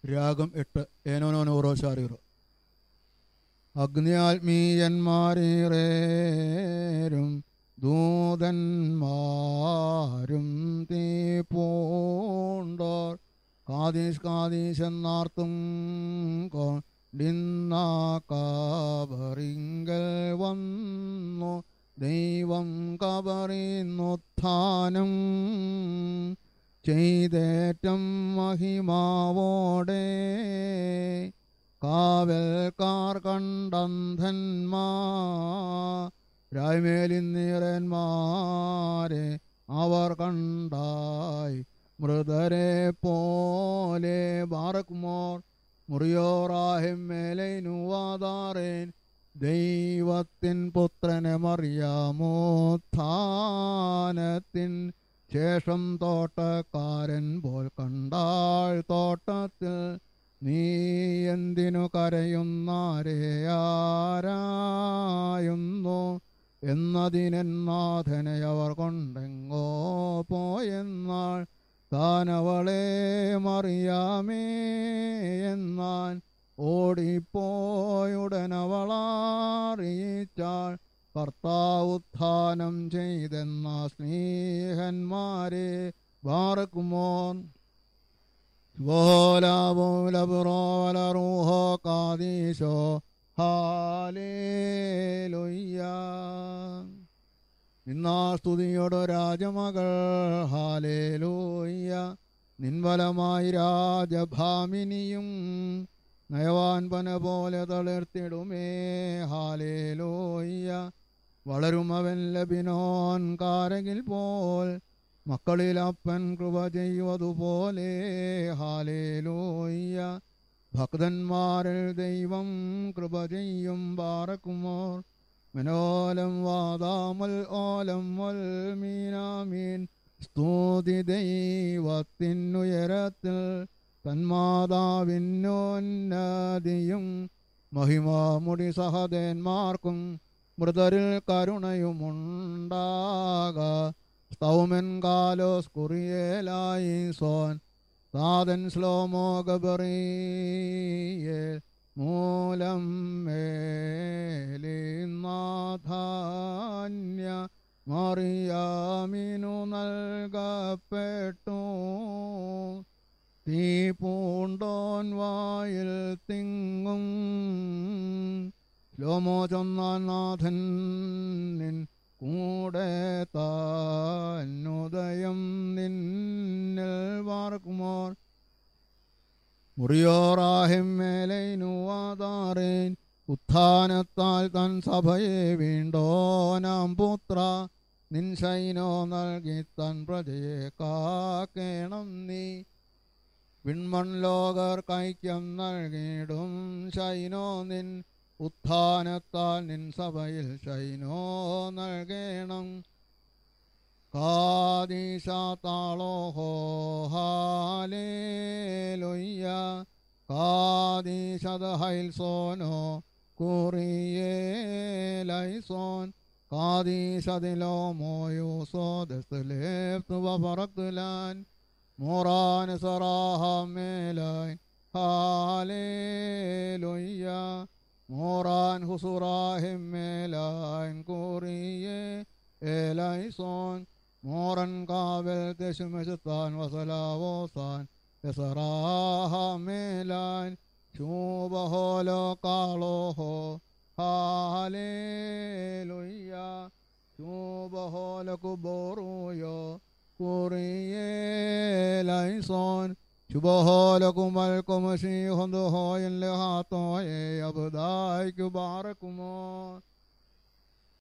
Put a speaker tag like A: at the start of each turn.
A: രാഗം എട്ട് ഏനോനോനോറോ ശാരീറോ അഗ്നിയാത്മീയന്മാരേറും ദൂതന്മാരും തീ പൂണ്ടോർ കാതീഷ് കാതീശ് എന്നാർത്തും കൊണ്ടിന്ന കബറിങ്കൽ വന്നു ദൈവം കബറിന്നുത്ഥാനം ചെയ്തേറ്റം മഹിമാവോടെ കാവൽക്കാർ കണ്ടന്ധന്മാ രായ്മേലിന്നീറന്മാരെ അവർ കണ്ടായി മൃതരെ പോലെ ബാറക്കുമോർ മുറിയോറാഹിം മേലൈനുവാതാറേൻ ദൈവത്തിൻ പുത്രനെ മറിയാമോ ഥാനത്തിൻ ശേഷം തോട്ടക്കാരൻ പോൽ കണ്ടാൾ തോട്ടത്തിൽ നീ എന്തിനു കരയുന്നാരെയാരായുന്നു എന്നതിനെന്നാഥനെ അവർ കൊണ്ടെങ്ങോ പോയെന്നാൾ താനവളെ മറിയാമേ എന്നാൻ ഓടിപ്പോയുടനവളറിയിച്ചാൾ കർത്താവുത്ഥാനം ചെയ്തെന്ന സ്നേഹന്മാരെ വാർക്കുമോൻ റൂഹോ കാദീശോ ഹാലേലുയ്യ നിന്നാ സ്തുതിയോട് രാജമകൾ ഹാലേലൂയ്യ നിൻവലമായി രാജഭാമിനിയും നയവാൻ പന പോലെ തളിർത്തിടുമേ ഹാലേലൂയ്യ വളരുമവൻ ലബിനോൻ കാരകിൽ പോൽ മക്കളിൽ അപ്പൻ കൃപ ചെയ്യുവതുപോലെ ഹാലേലൂയ്യ ഭക്തന്മാരിൽ ദൈവം കൃപ ചെയ്യും പാറക്കുമോർ മനോലം വാദാമൽ ഓലം വൽ മീനാമീൻ സ്തുതി ദൈവത്തിനുയരത്തിൽ തന്മാതാവിന്നോന്നതിയും മഹിമാമുടി സഹദേന്മാർക്കും മൃതരിൽ കരുണയുമുണ്ടാക സ്തൗമൻ കാലോസ് കുറിയേലായി സോൻ താതൻ ശ്ലോമോ ഗബറിയേ മൂലം മേലിനാഥാന്യ മറിയാമിനു നൽകപ്പെട്ടു തീ പൂണ്ടോൻ വായിൽ തിങ്ങും ലോമോ ചൊന്നാൻ നാഥൻ നിൻ കൂടെ താനുദയം നിന്നിൽ വാർക്കുമോർ മുറിയോറാഹിം മേലൈനുവാതാറേൻ ഉത്ഥാനത്താൽ തൻ സഭയെ വീണ്ടോനാം പുത്ര നിൻ ശൈനോ നൽകി തൻ പ്രജയെ കാക്കേണം നീ വിൺമൺ ലോകർ കൈക്യം നൽകിയിടും ശൈനോ നിൻ ഉത്ഥാനത്താൽ നിൻ സഭയിൽ ശൈനോ നൽകേണം കാദീശാത്താളോഹോ ഹാലേലുയ്യ കാദീശത ഹൈൽസോനോ കുറിയേലൈസോൻ കാദീശതിലോ മോയൂസോ ദസ്ലേഫ്തു വഫറക്തുലാൻ മോറാൻ സറാഹമേലായ് ഹാലേലുയ്യ മോറാൻ ഹുസുറാഹിമേലായ് കുറിയേ ഏലൈസോൻ മോറൻ കാവൽ തെശുമെശുത്താൻ വസലാവോസാൻ എസറാഹമേലാൻ ശൂബഹോലോ കാളോഹോ ഹാലേലുയ്യ ശൂബഹോല കുബോറുയോ കുറിയേലൈസോൻ ശുഭഹോലകുമൽ കുമശി ഹൊന്തുഹോയൻ ലഹാത്തോയെ അബുദായ്ക്കു ബാറക്കുമോ